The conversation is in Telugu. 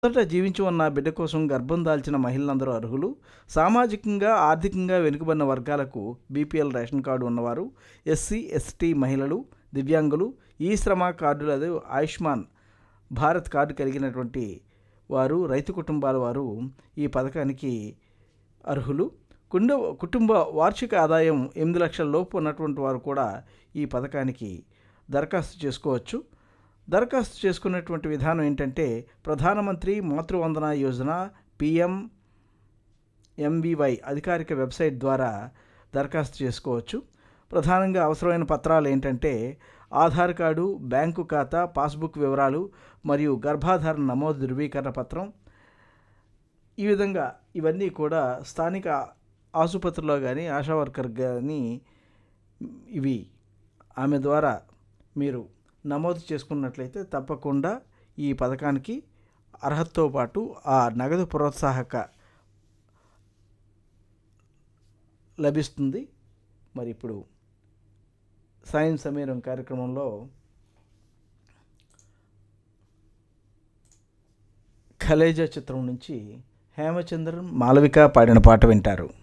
మొదట జీవించి ఉన్న బిడ్డ కోసం గర్భం దాల్చిన మహిళలందరూ అర్హులు సామాజికంగా ఆర్థికంగా వెనుకబడిన వర్గాలకు బీపీఎల్ రేషన్ కార్డు ఉన్నవారు ఎస్సీ ఎస్టీ మహిళలు దివ్యాంగులు ఈ శ్రమ కార్డులు అదే ఆయుష్మాన్ భారత్ కార్డు కలిగినటువంటి వారు రైతు కుటుంబాల వారు ఈ పథకానికి అర్హులు కుండ కుటుంబ వార్షిక ఆదాయం ఎనిమిది లక్షల లోపు ఉన్నటువంటి వారు కూడా ఈ పథకానికి దరఖాస్తు చేసుకోవచ్చు దరఖాస్తు చేసుకున్నటువంటి విధానం ఏంటంటే ప్రధానమంత్రి మాతృవందన యోజన పిఎం ఎంవివై అధికారిక వెబ్సైట్ ద్వారా దరఖాస్తు చేసుకోవచ్చు ప్రధానంగా అవసరమైన పత్రాలు ఏంటంటే ఆధార్ కార్డు బ్యాంకు ఖాతా పాస్బుక్ వివరాలు మరియు గర్భాధారణ నమోదు ధృవీకరణ పత్రం ఈ విధంగా ఇవన్నీ కూడా స్థానిక ఆసుపత్రిలో కానీ ఆశా వర్కర్ కానీ ఇవి ఆమె ద్వారా మీరు నమోదు చేసుకున్నట్లయితే తప్పకుండా ఈ పథకానికి అర్హతతో పాటు ఆ నగదు ప్రోత్సాహక లభిస్తుంది మరి ఇప్పుడు సాయం సమీరం కార్యక్రమంలో ఖలేజా చిత్రం నుంచి హేమచంద్రన్ మాలవిక పాడిన పాట వింటారు